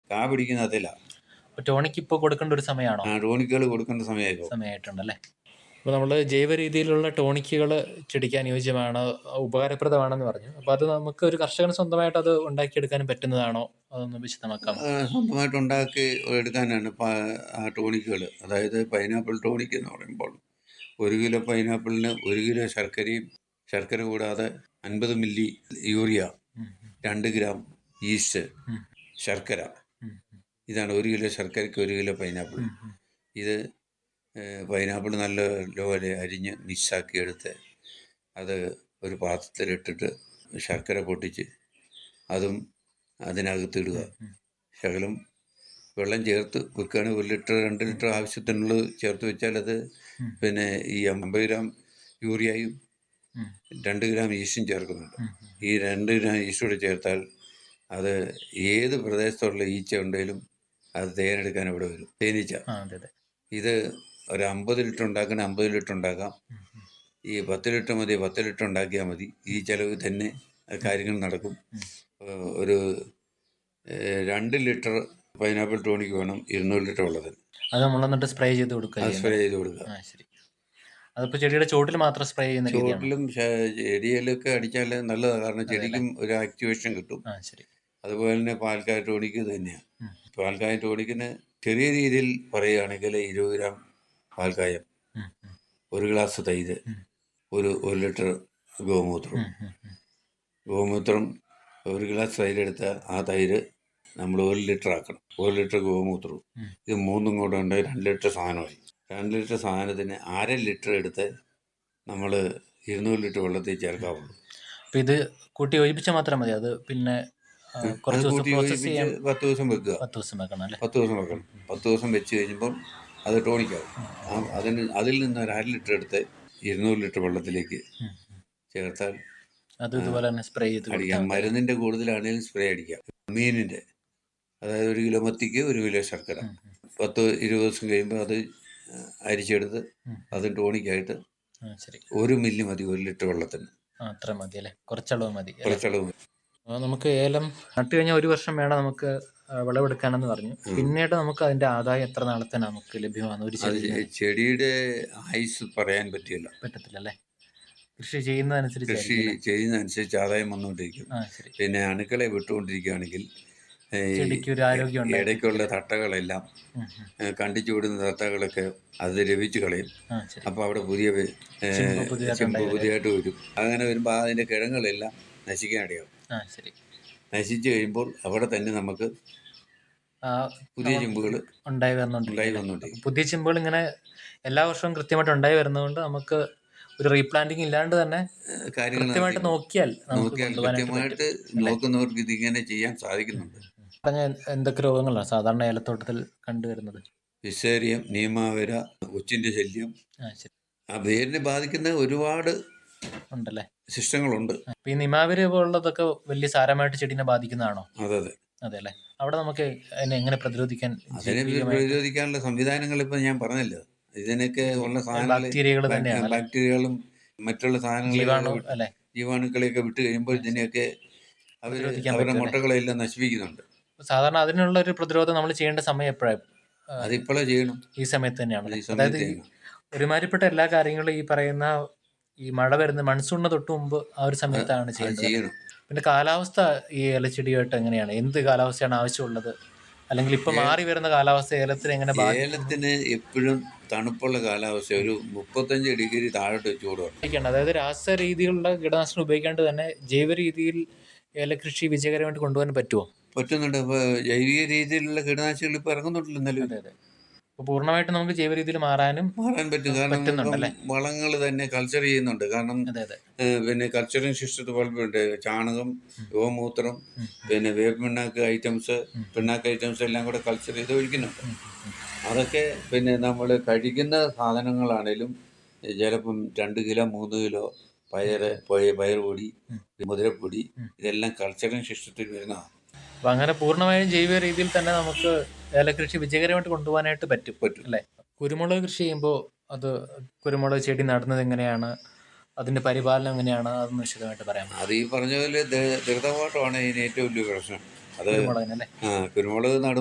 കാ പിടിക്കുന്ന അതിലാണ് അപ്പോൾ ടോണിക്ക് ഇപ്പോൾ കൊടുക്കേണ്ട ഒരു സമയമാണോ ആ ടോണിക്കുകൾ കൊടുക്കേണ്ട സമയമായിപ്പോ സമയമായിട്ടുണ്ടല്ലേ അപ്പോൾ നമ്മൾ ജൈവ രീതിയിലുള്ള ടോണിക്കുകൾ ചെടിക്ക് അനുയോജ്യമാണ് ഉപകാരപ്രദമാണെന്ന് പറഞ്ഞു അപ്പോൾ അത് നമുക്ക് ഒരു കർഷകന് സ്വന്തമായിട്ട് അത് ഉണ്ടാക്കിയെടുക്കാനും പറ്റുന്നതാണോ അതൊന്ന് വിശദമാക്കാം ആ, സ്വന്തമായിട്ട് ഉണ്ടാക്കി എടുക്കാനാണ് പ- ആ ടോണിക്കുകൾ അതായത് പൈനാപ്പിൾ ടോണിക് എന്ന് പറയുമ്പോൾ ഒരു കിലോ പൈനാപ്പിളിന് ഒരു കിലോ ശർക്കരയും ശർക്കര കൂടാതെ അൻപത് മില്ലി യൂറിയ രണ്ട് ഗ്രാം ഈസ്റ്റ് ശർക്കര ഇതാണ് ഒരു കിലോ ശർക്കരയ്ക്ക് ഒരു കിലോ പൈനാപ്പിൾ ഇത് പൈനാപ്പിൾ നല്ല പോലെ അരിഞ്ഞ് മിക്സാക്കി എടുത്ത് അത് ഒരു പാത്രത്തിലിട്ടിട്ട് ശർക്കര പൊട്ടിച്ച് അതും അതിനകത്തിടുക ശകലം വെള്ളം ചേർത്ത് വെക്കുകയാണെങ്കിൽ ഒരു ലിറ്റർ രണ്ട് ലിറ്റർ ആവശ്യത്തിനുള്ളത് ചേർത്ത് വെച്ചാൽ അത് പിന്നെ ഈ അമ്പത് ഗ്രാം യൂറിയയും രണ്ട് ഗ്രാം ഈസ്റ്റും ചേർക്കുന്നുണ്ട് ഈ രണ്ട് ഗ്രാം ഈസ്റ്റ് കൂടെ ചേർത്താൽ അത് ഏത് പ്രദേശത്തുള്ള ഈച്ച ഉണ്ടെങ്കിലും അത് തേനെടുക്കാൻ ഇവിടെ വരും തേനീച്ച ആ അതെ അതെ ഇത് ഒരു അമ്പത് ലിറ്റർ ഉണ്ടാക്കണ അമ്പത് ലിറ്റർ ഉണ്ടാക്കാം ഈ പത്ത് ലിറ്റർ മതി പത്ത് ലിറ്റർ ഉണ്ടാക്കിയാൽ മതി ഈ ചിലവ് തന്നെ കാര്യങ്ങൾ നടക്കും ഏഹ് ഒരു ഏഹ് രണ്ട് ലിറ്റർ പൈനാപ്പിൾ ടോണിക്ക് വേണം ഇരുന്നൂറ് ലിറ്റർ വെള്ളത്തിന് അത് നമ്മൾ എന്നിട്ട് സ്പ്രേ ചെയ്ത് കൊടുക്കുക അത് ചെയ്യുന്നത്. സ്പ്രേ ചെയ്ത് കൊടുക്കുക ആ ശരി അതിപ്പോൾ ചെടിയുടെ ചോട്ടിൽ മാത്രം സ്പ്രേ ചെയ്യുന്ന രീതിയാണ് ചോട്ടിലും ശ- ചെടിയിലൊക്കെ അടിച്ചാൽ നല്ലതാണ് കാരണം ചെടിക്കും ഒരു ആക്ടിവേഷൻ കിട്ടും ആ ശരി അതുപോലെ തന്നെ പാൽക്കായ ടോണിക്ക് ഇത് തന്നെയാണ് ഉം. പാൽക്കായ ടോണിക്കിന് ചെറിയ രീതിയിൽ പറയുകയാണെങ്കിൽ ഇരുപത് ഗ്രാം പാൽക്കായം ഉം, ഉം, ഒരു ഗ്ലാസ് തൈര് ഉം. ഒരു ഒരു ലിറ്റർ ഗോമൂത്രം ഉം, ഉം, ഉം. ഗോമൂത്രം ഒരു ഗ്ലാസ് തൈരെടുത്ത ആ തൈര് നമ്മൾ ഒരു ലിറ്റർ ആക്കണം ഒരു ലിറ്റർ ഗോമൂത്രവും ഉം. ഇത് മൂന്നും കൂടെ ഉണ്ടെങ്കിൽ രണ്ട് ലിറ്റർ സാധനമായി രണ്ട് ലിറ്റർ സാധനത്തിന് അര ലിറ്റർ എടുത്ത് നമ്മൾ ഇരുന്നൂറ് ലിറ്റർ വെള്ളത്തിൽ ചേർക്കാവുള്ളൂ അപ്പൊ ഇത് കൂട്ടി യോജിപ്പിച്ചാൽ മാത്രം മതി അത് പിന്നെ ആ, കുറച്ച് അത് ദിവസം കൂട്ടി പ്രോസസ് യോജിപ്പിച്ച് ചെയ്യാൻ പത്ത് ദിവസം വെക്കുക പത്ത് ദിവസം വെക്കണം അല്ലേ പത്ത് ദിവസം വെക്കണം പത്ത് ദിവസം വെച്ച് കഴിയുമ്പോൾ അത് ടോണിക്കാവും ആ അതിന് അതിൽ നിന്ന് ഒരു അര ലിറ്റർ എടുത്ത് ഇരുന്നൂറ് ലിറ്റർ വെള്ളത്തിലേക്ക് ഉം, ഉം. ചേർത്താൽ അത് ഇതുപോലെ തന്നെ സ്പ്രേ ചെയ്ത് കൊടുത്താൽ അടിക്കാം മതി. മരുന്നിൻ്റെ കൂടുതലാണെങ്കിലും സ്പ്രേ അടിക്കാം മീനിൻ്റെ അതായത് ഒരു കിലോ മത്തിക്ക് ഒരു കിലോ ശർക്കര ഉം, ഉം. പത്ത് ഇരുപത് ദിവസം കഴിയുമ്പോൾ അത് അരിച്ചെടുത്ത് ഉം. അത് ടോണിക്കായിട്ട് ആ, ശരി ഒരു മില്ലി മതി ഒരു ലിറ്റർ വെള്ളത്തിന് ആ അത്ര മതി അല്ലേ കുറച്ചളവ് മതി അല്ലേ? കുറച്ചളവ് മതി. ആ, നമുക്ക് ഏലം നട്ടു കഴിഞ്ഞാൽ ഒരു വർഷം വേണം നമുക്ക് ആ, വിളവെടുക്കാനെന്ന് പറഞ്ഞു പിന്നീട് നമുക്ക് അതിന്റെ ആദായം എത്ര നാളത്തേന് നമുക്ക് ലഭ്യമാണ് ഒരു അത് ചെടി ചെടിയുടെ ആയുസ് പറയാൻ പറ്റില്ല പറ്റത്തില്ല അല്ലേ കൃഷി ചെയ്യുന്നതനുസരിച്ച് കൃഷി ചെയ്യുന്നതനുസരിച്ച് ആദായം വന്നുകൊണ്ടിരിക്കും ആ ശരി പിന്നെ അണുക്കളെ വിട്ടുകൊണ്ടിരിക്കുകയാണെങ്കിൽ ഏ, ചെടിക്ക് ഒരു ആരോഗ്യം ഉണ്ടായി ഇടയ്ക്കുള്ള തട്ടകളെല്ലാം ഉം, ഉം. ഏ, കണ്ടിച്ചു വിടുന്ന തട്ടകളൊക്കെ അത് രവിച്ച് കളയും ആ ശരി അപ്പോൾ അവിടെ പുതിയ വെ- ഏ, ചെമ്പ് പുതിയതായിട്ട് ചെമ്പ് ഉണ്ടായി പുതിയതായിട്ട് വരും അങ്ങനെ വരുമ്പോൾ അതിൻ്റെ കിഴങ്ങുകളെല്ലാം നശിക്കാനിടയാവും ആ ശരി നശിച്ചു കഴിയുമ്പോൾ അവിടെ തന്നെ നമുക്ക് ആ പുതിയ ചെമ്പുകൾ ഉണ്ടായി വരുന്നുണ്ട് ഉണ്ടായി വന്നുകൊണ്ടിരിക്കും പുതിയ ചെമ്പുകൾ ഇങ്ങനെ എല്ലാ വർഷവും കൃത്യമായിട്ട് ഉണ്ടായി വരുന്നതുകൊണ്ട് നമുക്ക് ഒരു റീപ്ലാന്റിങ് ഇല്ലാണ്ട് തന്നെ കാര്യങ്ങൾ കൃത്യമായിട്ട് നോക്കിയാൽ നമുക്ക് നോക്കിയാൽ കൊണ്ടുപോകാനായിട്ട് കൃത്യമായിട്ട് നോക്കുന്നവർക്ക് ഇതിങ്ങനെ ചെയ്യാൻ സാധിക്കുന്നുണ്ട് പറഞ്ഞ എന്തൊക്കെ രോഗങ്ങളാണ് സാധാരണ ഏലത്തോട്ടത്തിൽ കണ്ടുവരുന്നത് വിസേരിയം നീമാവര കൊച്ചിൻ്റെ ശല്യം ആ ശരി ആ വേരിനെ ബാധിക്കുന്ന ഒരുപാട് ഉണ്ടല്ലേ സിസ്റ്റങ്ങളുണ്ട് അപ്പൊ ഈ നിമാവിര് പോലുള്ളതൊക്കെ വലിയ സാരമായിട്ട് ചെടീനെ ബാധിക്കുന്നതാണോ അതെ അതെ അതെ അല്ലേ അവിടെ നമുക്ക് അതിനെ എങ്ങനെ പ്രതിരോധിക്കാൻ അതിനെ പ്രതിരോധിക്കാനുള്ള സംവിധാനങ്ങൾ ഇപ്പം ഞാൻ പറഞ്ഞല്ലോ ഇതിനൊക്കെ ഉള്ള സാധനങ്ങൾ ബാക്ടീരിയകൾ തന്നെയാണ് അല്ലേ? ബാക്ടീരിയകളും മറ്റുള്ള ജീവാണു സാധനങ്ങളും അല്ലെ ജീവാണുക്കളെയൊക്കെ വിട്ട് കഴിയുമ്പോൾ ഇതിനെയൊക്കെ അവർ പ്രതിരോധിക്കാൻ അവരുടെ പറ്റും മുട്ടകളെല്ലാം നശിപ്പിക്കുന്നുണ്ട് സാധാരണ അതിനുള്ള ഒരു പ്രതിരോധം നമ്മൾ ചെയ്യേണ്ട സമയം എപ്പോഴാണ് അതിപ്പോഴേ ചെയ്യണം ഈ സമയത്ത് തന്നെയാണ് ഈ അതായത് സമയത്ത് ഈ ചെയ്യണം ഒരുമാതിരിപ്പെട്ട എല്ലാ കാര്യങ്ങളും ഈ പറയുന്ന ഈ മഴ വരുന്ന മൺസൂണിന് തൊട്ട് മുമ്പ് ആ ഒരു സമയത്താണ് അത് ചെയ്യേണ്ടത് ചെയ്യണം പിന്നെ കാലാവസ്ഥ ഈ ഏലച്ചെടിയായിട്ട് എങ്ങനെയാണ് എന്ത് കാലാവസ്ഥയാണ് ആവശ്യമുള്ളത് അല്ലെങ്കിൽ ഇപ്പൊ മാറി വരുന്ന കാലാവസ്ഥ ഏലത്തിന് എങ്ങനെ ഏലത്തിന് എപ്പോഴും തണുപ്പുള്ള കാലാവസ്ഥ ഒരു മുപ്പത്തഞ്ച് ഡിഗ്രി താഴോട്ട് ചൂട് വേണം ബാധിക്കണം അതായത് രാസ രീതിയിലുള്ള കീടനാശിനി ഉപയോഗിക്കാണ്ട് തന്നെ ജൈവ രീതിയിൽ ഏലകൃഷി വിജയകരമായിട്ട് കൊണ്ടുപോകാൻ പറ്റുമോ പറ്റുന്നുണ്ട് അപ്പോൾ ജൈവിക രീതിയിലുള്ള കീടനാശികൾ ഇപ്പോൾ ഇറങ്ങുന്നുണ്ടല്ലോ നിലവിൽ അതെ അതെ അപ്പോൾ പൂർണ്ണമായിട്ട് നമുക്ക് ജൈവ രീതിയിൽ മാറാനും മാറാൻ പറ്റും കാരണം പറ്റുന്നുണ്ടല്ലേ? വളങ്ങൾ തന്നെ കൾച്ചർ ചെയ്യുന്നുണ്ട് കാരണം അതെ അതെ ഏഹ്, പിന്നെ കൾച്ചറിങ് സിസ്റ്റത്തിൽ പലപ്പോഴുണ്ട് ചാണകം ഗോമൂത്രം പിന്നെ വേപ്പ് പിണ്ണാക്ക് ഐറ്റംസ് പിണ്ണാക്ക് ഐറ്റംസ് എല്ലാം കൂടെ കൾച്ചർ ചെയ്ത് ഒഴിക്കുന്നുണ്ട് അതൊക്കെ പിന്നെ നമ്മൾ കഴിക്കുന്ന സാധനങ്ങളാണേലും ചിലപ്പം രണ്ട് കിലോ മൂന്ന് കിലോ പയറ് പയ- പയറുപൊടി മുതിരപ്പൊടി ഇതെല്ലാം കൾച്ചറിങ് സിസ്റ്റത്തിൽ വരുന്നതാണ് അപ്പൊ അങ്ങനെ പൂർണ്ണമായും ജൈവ രീതിയിൽ തന്നെ നമുക്ക് ഏലകൃഷി വിജയകരമായിട്ട് കൊണ്ടുപോകാനായിട്ട് പറ്റും പറ്റും. അല്ലേ കുരുമുളക് കൃഷി ചെയ്യുമ്പോൾ അത് കുരുമുളക് ചെടി നടുന്നത് എങ്ങനെയാണ് അതിന്റെ പരിപാലനം എങ്ങനെയാണ് അതൊന്ന് വിശദമായിട്ട് പറയാം അത് ഈ പറഞ്ഞ പോലെ ദ- ധൃതപാഠമാണ് ഇതിന് ഏറ്റവും വലിയ പ്രശ്നം അത് കുരുമുളകിനല്ലേ ആ കുരുമുളക് നടുമ്പോൾ